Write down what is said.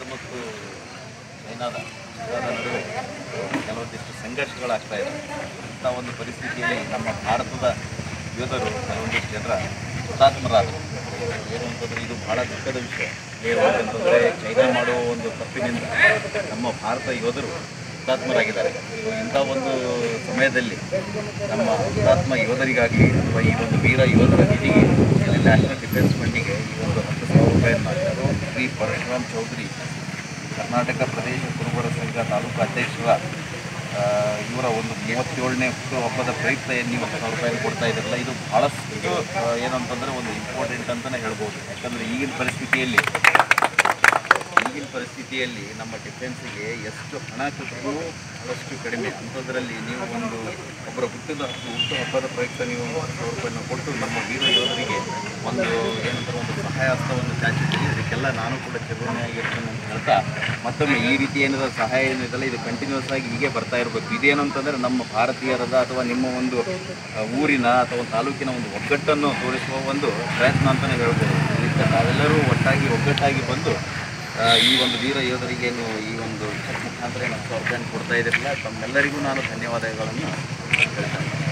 ಮತ್ತು ಚೈನಾದ ಚೀನಾದ ನಡುವೆ ಕೆಲವೊಂದಿಷ್ಟು ಸಂಘರ್ಷಗಳಾಗ್ತಾ ಇದೆ ಇಂಥ ಒಂದು ಪರಿಸ್ಥಿತಿಯಲ್ಲಿ ನಮ್ಮ ಭಾರತದ ಯೋಧರು ಕೆಲವೊಂದಿಷ್ಟು ಜನರ ಹುತಾತ್ಮರಾದರು ಏನು ಅಂತಂದರೆ ಇದು ಬಹಳ ದುಃಖದ ವಿಷಯ ಏನಂತಂದರೆ ಚೈನಾ ಮಾಡುವ ಒಂದು ತಪ್ಪಿನಿಂದ ನಮ್ಮ ಭಾರತ ಯೋಧರು ಹುತಾತ್ಮರಾಗಿದ್ದಾರೆ ಸೊ ಇಂಥ ಒಂದು ಸಮಯದಲ್ಲಿ ನಮ್ಮ ಹುತಾತ್ಮ ಯೋಧರಿಗಾಗಲಿ ಅಥವಾ ಈ ಒಂದು ವೀರ ಯೋಧರ ನಿಧಿಗೆ ಇಲ್ಲಿ ನ್ಯಾಷನಲ್ ಡಿಫೆನ್ಸ್ ಫಂಡಿಗೆ ಈ ಒಂದು ಹತ್ತು ಸಾವಿರ ರೂಪಾಯಿಯನ್ನು ಶ್ರೀ ಪರಶುರಾಮ್ ಚೌಧರಿ ಕರ್ನಾಟಕ ಪ್ರದೇಶ ಕುರುಬರ ಸಂಘ ತಾಲೂಕು ಅಧ್ಯಕ್ಷರ ಆ, ಇವರ ಒಂದು ಮೂವತ್ತೇಳನೇ ಹುಟ್ಟುಹಬ್ಬದ ಪ್ರಯುಕ್ತ ಏನು ನೀವು ಹತ್ತು ಸಾವಿರ ರೂಪಾಯಿ ಕೊಡ್ತಾ ಇದ್ದೀರಲ್ಲ ಇದು ಭಾಳಷ್ಟು ಆ, ಏನಂತಂದರೆ ಒಂದು ಇಂಪಾರ್ಟೆಂಟ್ ಅಂತಲೇ ಹೇಳ್ಬೋದು ಯಾಕಂದರೆ ಈಗಿನ ಪರಿಸ್ಥಿತಿಯಲ್ಲಿ ಈಗಿನ ಪರಿಸ್ಥಿತಿಯಲ್ಲಿ ನಮ್ಮ ಡಿಫೆನ್ಸಿಗೆ ಎಷ್ಟು ಹಣ ಕೊಟ್ಟರೂ ಅಷ್ಟು ಕಡಿಮೆ ಅಂಥದ್ರಲ್ಲಿ ನೀವು ಒಂದು ಒಬ್ಬರ ಹುಟ್ಟಿದ ಹುಟ್ಟು ಹಬ್ಬದ ಪ್ರಯುಕ್ತ ನೀವು ಹತ್ತು ಸಾವಿರ ರೂಪಾಯಿನ ಕೊಟ್ಟು ನಮ್ಮ ವೀರ ಯೋಧರಿಗೆ ಒಂದು ಏನಂತಾರೆ ಒಂದು ಸಹಾಯ ಹಸ್ತವನ್ನು ಚಾಚಿದ್ದೀರಿ ಇದಕ್ಕೆಲ್ಲ ನಾನು ಕೂಡ ಚಿರಋಣಿಯಾಗಿರ್ತೇನೆ ಅಂತ ಹೇಳ್ತಾ ಮತ್ತೊಮ್ಮೆ ಈ ರೀತಿ ಏನಾದರೂ ಸಹಾಯ ಏನಿದೆಲ್ಲ ಇದು ಕಂಟಿನ್ಯೂಸ್ ಆಗಿ ಹೀಗೆ ಬರ್ತಾ ಇರಬೇಕು ಇದೇನು ಅಂತಂದರೆ ನಮ್ಮ ಭಾರತೀಯರದ ಅಥವಾ ನಿಮ್ಮ ಒಂದು ಆ, ಊರಿನ ಅಥವಾ ಒಂದು ತಾಲೂಕಿನ ಒಂದು ಒಗ್ಗಟ್ಟನ್ನು ತೋರಿಸುವ ಒಂದು ಪ್ರಯತ್ನ ಅಂತಲೇ ಹೇಳ್ಬೋದು ಇದಕ್ಕೆ ನಾವೆಲ್ಲರೂ ಒಟ್ಟಾಗಿ ಒಗ್ಗಟ್ಟಾಗಿ ಬಂದು ಆ, ಈ ಒಂದು ವೀರ ಯೋಧರಿಗೇನು ಈ ಒಂದು ಚೆಕ್ ಮುಖಾಂತರ ಏನು ಹತ್ತು ಸಾವಿರ ರೂಪಾಯಿ ಕೊಡ್ತಾ ಇದ್ದಿರಲಿಲ್ಲ ತಮ್ಮೆಲ್ಲರಿಗೂ ನಾನು ಧನ್ಯವಾದಗಳನ್ನು ಹೇಳ್ತಾ ಇದ್ದೀನಿ